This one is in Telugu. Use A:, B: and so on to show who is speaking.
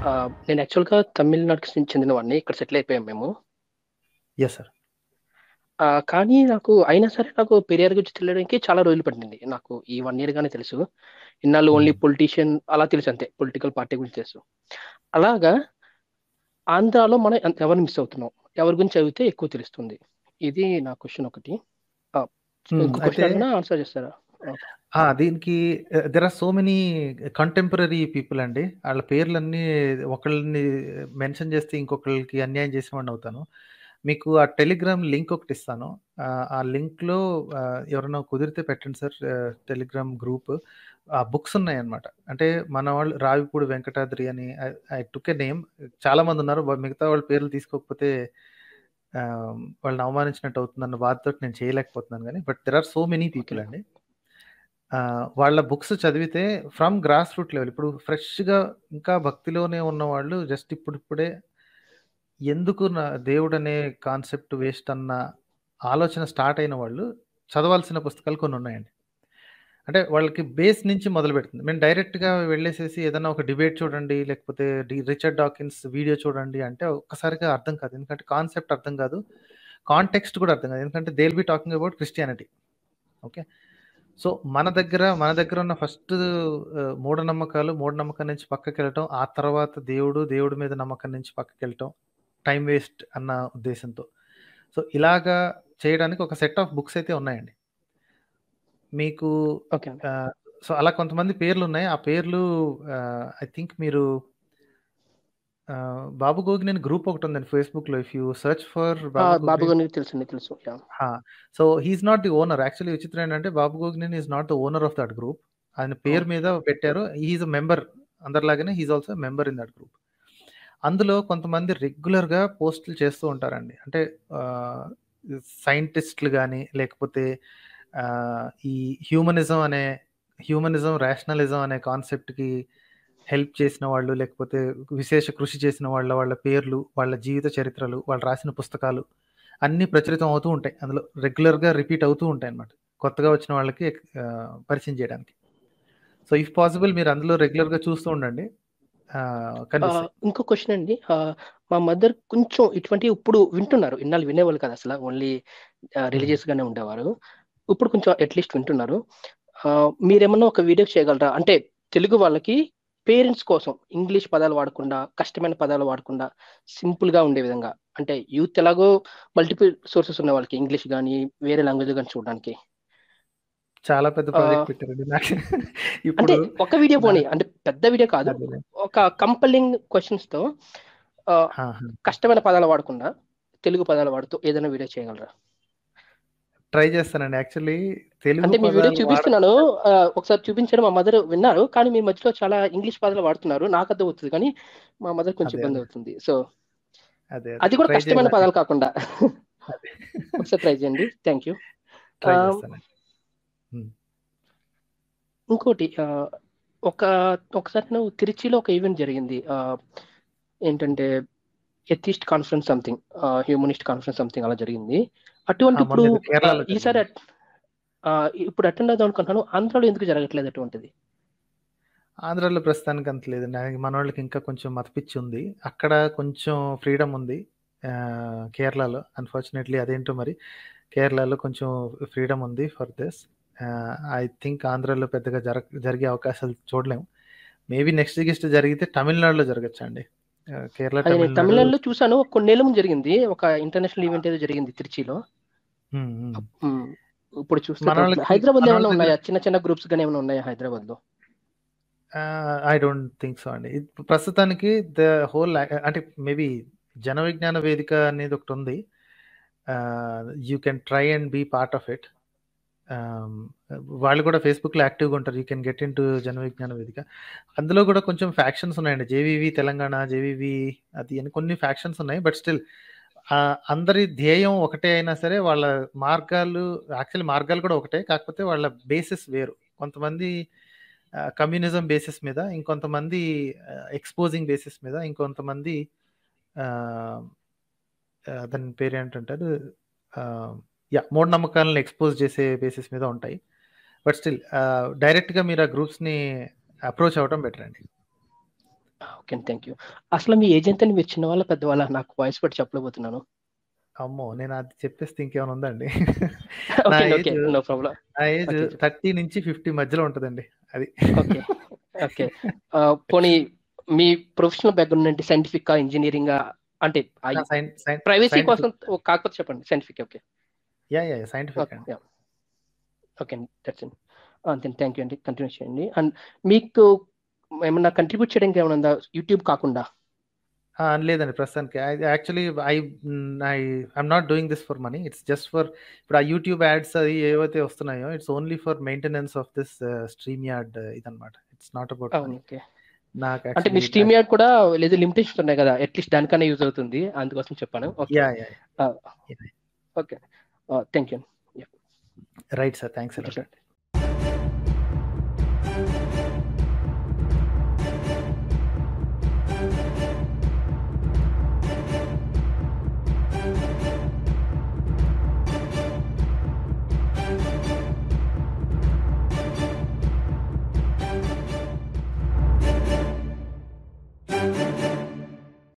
A: ఆహ్, నేను యాక్చువల్‌గా తమిళనాడుకి చె చెందినవాడిని. ఇక్కడ సెటిల్ అయిపోయాం మేము.
B: Yes sir.
A: ఆహ్, కానీ నాకు అయినా సరే నాకు పెరియార్ గురించి తెలియడానికి చాలా రోజులు పట్టింది. నాకు ఈ 1 ఇయర్ గానే తెలుసు. ఇన్నాళ్ళు ఓన్లీ
B: హ్మ్.
A: పొలిటీషియన్ అలా తెలుసు అంతే. పొలిటికల్ పార్టీ గురించి తెలుసు. అలాగా ఆంధ్రాలో మనం ఎన్ ఎవరిని మిస్ అవుతున్నాం? ఎవరి గురించి చదివితే ఎక్కువ తెలుస్తుంది? ఇది నా క్వెషన్ ఒకటి. ఆహ్,
B: హ్మ్.
A: ఇంకో
B: అయితే
A: క్వెషన్ అడిగినా ఆన్సర్ చేస్తారా? ఓకే.
B: ఆ! దీనికి uh, there are so many contemporary people అండి. ఆళ్ళ పేర్లన్నీ ఒకళ్ళని మెన్షన్ చేస్తే ఇంకొకళ్ళకి అన్యాయం చేసినవాడిని అవుతాను. మీకు ఆ టెలిగ్రామ్ లింక్ ఒకటిస్తాను. ఆహ్, ఆ లింక్‌లో ఆహ్, ఎవరైనా కుదిరితే పెట్టండి సార్ ఆహ్, టెలిగ్రామ్ గ్రూప్. ఆ బుక్స్ ఉన్నాయన్నమాట. అంటే మన వాళ్ళు రావిపూడి వెంకటాద్రి అని I I took a name చాలా మందున్నారు. వ మిగతా వాళ్ళ పేర్లు తీసుకోకపోతే ఆహ్, వాళ్ళని అవమానించినట్టు అవుతుందన్న బాధతోటి నేను చేయలేకపోతున్నాను గానీ, but there are so many
A: okay.
B: People అండి. ఆహ్, వాళ్ళ బుక్స్ చదివితే ఫ్రమ్ గ్రాస్ రూట్ లెవెల్ ఇప్పుడు ఫ్రెష్‌గా ఇంకా భక్తిలోనే ఉన్నవాళ్ళు జస్ట్ ఇప్పుడిప్పుడే ఎందుకు నా దేవుడనే కాన్సెప్ట్ వేస్ట్ అన్న ఆలోచన స్టార్ట్ అయిన వాళ్ళు చదవాల్సిన పుస్తకాలు కొన్ని ఉన్నాయండి. అంటే వాళ్ళకి బేస్ నుంచి మొదలుపెడుతుంది. మేము డైరెక్ట్‌గా వెళ్ళేసేసి ఏదన్నా ఒక డిబేట్ చూడండి, లేకపోతే డి రిచర్డ్ డాకిన్స్ వీడియో చూడండి అంటే ఒక్కసారిగా అర్థం కాదు. ఎందుకంటే కాన్సెప్ట్ అర్థం కాదు. కాంటెక్స్ట్ కూడా అర్థం కాదు. ఎందుకంటే they will be talking about Christianity. Okay. So, మన దగ్గర మన దగ్గర ఉన్న ఫస్ట్ ఆహ్, మూఢనమ్మకాలు, మూఢనమ్మకం నుంచి పక్కకెళ్ళటం. ఆ తర్వాత దేవుడు, దేవుడి మీద నమ్మకం నుంచి పక్కకెళ్ళటం. టైమ్ వేస్ట్ అన్న ఉద్దేశంతో. సో, ఇలాగా చేయడానికి ఒక సెట్ ఆఫ్ బుక్స్ అయితే ఉన్నాయండి. మీకు
A: ఓకే అండి.
B: ఆహ్, సో, అలా కొంతమంది పేర్లున్నాయి. ఆ పేర్లు ఆహ్, ఐ థింక్ మీరు ఆహ్, బాబు గోగినేని గ్రూప్ ఒకటుందండి ఫేస్‌బుక్‌లో. ఇఫ్ యూ సెర్చ్ ఫర్
A: ఆ!
B: బాబు
A: బాబు
B: గోగినేని
A: గారికి తెలుసండి. తెలుసు. యాహ్!
B: ఆ! So, he is not the owner. Actually విచిత్రం ఏంటంటే Babu Gogineni is not the owner of that group. ఆయన పేరు
A: అవును.
B: మీద పెట్టారు. He is a member. అందరిలాగానే he is also a member in that group. అందులో కొంతమంది రెగ్యులర్‌గా పోస్టులు చేస్తూ ఉంటారండి. అంటే ఆహ్, సైంటిస్ట్‌లు గాని, లేకపోతే ఆహ్, ఈ హ్యూమనిజం అనే హ్యూమనిజం, రేషనలిజం అనే కాన్సెప్ట్‌కి హెల్ప్ చేసిన వాళ్ళు, లేకపోతే విశేష కృషి చేసిన వాళ్ళ, వాళ్ళ పేర్లు, వాళ్ళ జీవిత చరిత్రలు, వాళ్ళు రాసిన పుస్తకాలు అన్నీ ప్రచురితం అవుతూ ఉంటాయి. అందులో రెగ్యులర్‌గా రిపీట్ అవుతూ ఉంటాయన్నమాట. కొత్తగా వచ్చిన వాళ్ళకి ఆహ్, పరిచయం చేయడానికి. సో, ఇఫ్ పాసిబుల్ మీరు అందులో రెగ్యులర్‌గా చూస్తూ ఉండండి. ఆహ్,
A: ఆహ్,
B: కనిపిస్తాయి.
A: ఇంకో క్వెషన్ అండి. ఆహ్, మా మదర్ కొంచెం ఇటువంటివి ఇప్పుడు వింటున్నారు. ఇన్నాళ్ళు వినేవాళ్ళు కాదు అసల. ఓన్లీ ఆహ్,
B: హ్మ్.
A: రిలీజియస్‌గానే ఉండేవారు. ఇప్పుడు కొంచెం అట్‌లీస్ట్ వింటున్నారు. ఆహ్, మీరేమన్నా ఒక వీడియో చేయగలరా? అంటే తెలుగు వాళ్ళకి పేరెంట్స్ కోసం ఇంగ్లీష్ పదాలు వాడకుండా, కష్టమైన పదాలు వాడకుండా సింపుల్‌గా ఉండే విధంగా. అంటే యూత్ ఎలాగో మల్టిపుల్ సోర్సెస్ ఉన్నాయి వాళ్ళకి. ఇంగ్లీష్ గాని, వేరే లాంగ్వేజ్ గాని చూడడానికి.
B: చాలా పెద్ద
A: ఆహ్
B: ప్రాజెక్ట్ పెట్టారండి. నాకు
A: అంటే
B: ఇప్పుడు
A: ఒక వీడియో
B: నా
A: పోనీ. అంటే పెద్ద వీడియో కాదు.
B: అదేలే.
A: ఒక కంపెలింగ్ క్వెషన్స్‌తో ఆహ్,
B: ఆహా!
A: కష్టమైన పదాలు వాడకుండా, తెలుగు పదాలు వాడుతూ ఏదైనా వీడియో చేయగలరా?
B: ట్రై చేస్తానండి. యాక్చువల్లీ తెలుగు
A: అంటే మీ వీడియో
B: పదాలు
A: చూపిస్తున్నాను.
B: వాడకుండా
A: ఆహ్, ఒకసారి చూపించాను. మా మదర్ విన్నారు. కానీ మీ మధ్యలో చాలా ఇంగ్లీష్ పదాలు వాడుతున్నారు. నాకు అర్థమవుతది. కానీ మా మదర్ కొంచెం
B: అదే.
A: ఇబ్బంది
B: అదే.
A: అవుతుంది. సో
B: అదే. అదే.
A: అది కూడా
B: ట్రై
A: కష్టమైన
B: చేయడానికి
A: పదాలు కాకుండా.
B: అదే.
A: ఒకసారి ట్రై చేయండి. Thank you.
B: ట్రై
A: ఆహ్
B: చేస్తానండి. హ్మ్.
A: ఇంకోటి ఆహ్, ఒక ఒకసారి నేను తిరుచిలో ఒక ఈవెంట్ జరిగింది. ఆహ్, ఏంటంటే atheist conference something uh, humanist conference something అలా జరిగింది.
B: ఆ!
A: అటువంటి ఇప్పుడు
B: మొన్న ఏదో
A: ఆహ్,
B: కేరళలో
A: ఈసారి
B: జరిగింది.
A: అట్ ఆహ్, ఇప్పుడు అటెండ్ అవుదాం అనుకుంటున్నాను. ఆంధ్రాలో ఎందుకు జరగట్లేదు అటువంటిది?
B: ఆంధ్రాలో ప్రస్తుతానికి అంత లేదండి. ఆహ్, మనోళ్ళకి ఇంకా కొంచెం మత పిచ్చి ఉంది. అక్కడ కొంచెం ఫ్రీడమ్ ఉంది. ఆహ్, కేరళలో అన్‌ఫార్చునేట్‌లీ అదేంటో మరి. కేరళలో కొంచెం ఫ్రీడమ్ ఉంది for this. Uh, I think ఆంధ్రాలో పెద్దగా జరగ జరిగే అవకాశాలు చూడలేము. మేబీ నెక్స్ట్ గిస్ట్ జరిగితే తమిళనాడులో జరగొచ్చండి. ఆహ్, కేరళ,
A: అది నేను
B: తమిళనాడు
A: తమిళనాడులో చూసాను. కొన్నేళ్ల ముందు జరిగింది. ఒక ఇంటర్నేషనల్ ఈవెంట్ ఏదో జరిగింది తిరుచిలో.
B: హ్మ్. హ్మ్.
A: అప్ హ్మ్. ఇప్పుడు చూస్తే దొరకట్లేదు.
B: మనోళ్ళకి
A: హైదరాబాద్‌లో
B: మనోళ్ళ
A: ఏమన్నా
B: దగ్గర
A: ఉన్నాయా? చిన్న చిన్న గ్రూప్స్ గాని ఏమైనా ఉన్నాయా హైదరాబాద్‌లో?
B: ఆహ్, ఐ డోంట్ థింక్ సో అండి. ఇప్ ప్రస్తుతానికి ద హోల్ లా అంటే మేబీ జన విజ్ఞాన వేదిక అనేది ఒకటుంది. Uh, you can try and be part of it. ఆహ్, వాళ్ళు కూడా ఫేస్‌బుక్‌లో యాక్టివ్‌గా ఉంటారు. యూ కెన్ గెట్ ఇంటు జన విజ్ఞాన వేదిక. అందులో కూడా కొంచెం ఫ్యాక్షన్స్ ఉన్నాయండి. జేవీవీ తెలంగాణ, జేవీవీ అది అని కొన్ని ఫ్యాక్షన్స్ ఉన్నాయి. బట్ స్టిల్ ఆహ్, అందరి ధ్యేయం ఒకటే అయినా సరే వాళ్ళ మార్గాలు యాక్చువల్లీ మార్గాలు కూడా ఒకటే. కాకపోతే వాళ్ళ బేసిస్ వేరు. కొంతమంది ఆహ్, కమ్యూనిజం బేసిస్ మీద, ఇంకొంతమంది ఆహ్, ఎక్స్‌పోజింగ్ బేసిస్ మీద, ఇంకొంతమంది ఆహ్, ఆహ్, దాని పేరేంటంటారు ఆహ్, యాహ్! మూఢనమ్మకాలను ఎక్స్‌పోజ్ చేసే బేసిస్ మీద ఉంటాయి. బట్ స్టిల్ ఆహ్, డైరెక్ట్‌గా మీరు ఆ గ్రూప్స్‌ని అప్రోచ్ అవ్వటం బెటర్ అండి.
A: ఓకే థ్యాంక్ యూ అసలు మీ ఏజెంట్ అని మీరు చిన్నవాళ్ళ పెద్దవాళ్ళ నాకు వాయిస్ పెట్టి చెప్పలేకపోతున్నాను
B: అమ్మో నేను అది చెప్పేస్తే ఇంకేమైనా ఉందండి నా
A: okay
B: age
A: okay no problem
B: నా ఏజ్
A: ఓకే
B: థర్టీ నుంచి ఫిఫ్టీ మధ్యలో ఉంటుందండి అది
A: ఓకే ఓకే పోనీ మీ ప్రొఫెషనల్ బ్యాక్గ్రౌండ్ అంటే సైంటిఫిక్ ఇంజనీరింగ్ అంటే ప్రైవసీ
B: సైంటిఫిక్
A: కోసం ఓ కాకపోతే చెప్పండి scientific okay
B: yeah yeah scientific
A: okay
B: అండి
A: ఓకే అండి దట్స్ అంతే థ్యాంక్ యూ అండి కంటిన్యూ చేయండి అండ్ మీకు ఏమన్నా కంట్రిబ్యూట్ చేయడానికి ఏమైనా ఉందా యూట్యూబ్ కాకుండా
B: ఆ, లేదండి ప్రస్తుతానికి actually I I I'm not doing this for money it's just for ఇప్పుడు ఆ యూట్యూబ్ యాడ్స్ అది ఏవైతే వస్తున్నాయో it's only for maintenance of this StreamYard ఇదనమాట ఇట్స్ నాట్ అబౌట్
A: అవును
B: మనీ
A: ఓకే
B: నాకు
A: అంటే మీ
B: యాక్చువల్లీ
A: స్ట్రీమ్ యార్డ్ కూడా లేదు లిమిటేషన్స్ ఉన్నాయి కదా అట్లీస్ట్ దానికన్నా యూజ్ అవుతుంది అందుకోసం చెప్పాను okay
B: yeah yeah
A: okay thank you
B: right sir thanks allot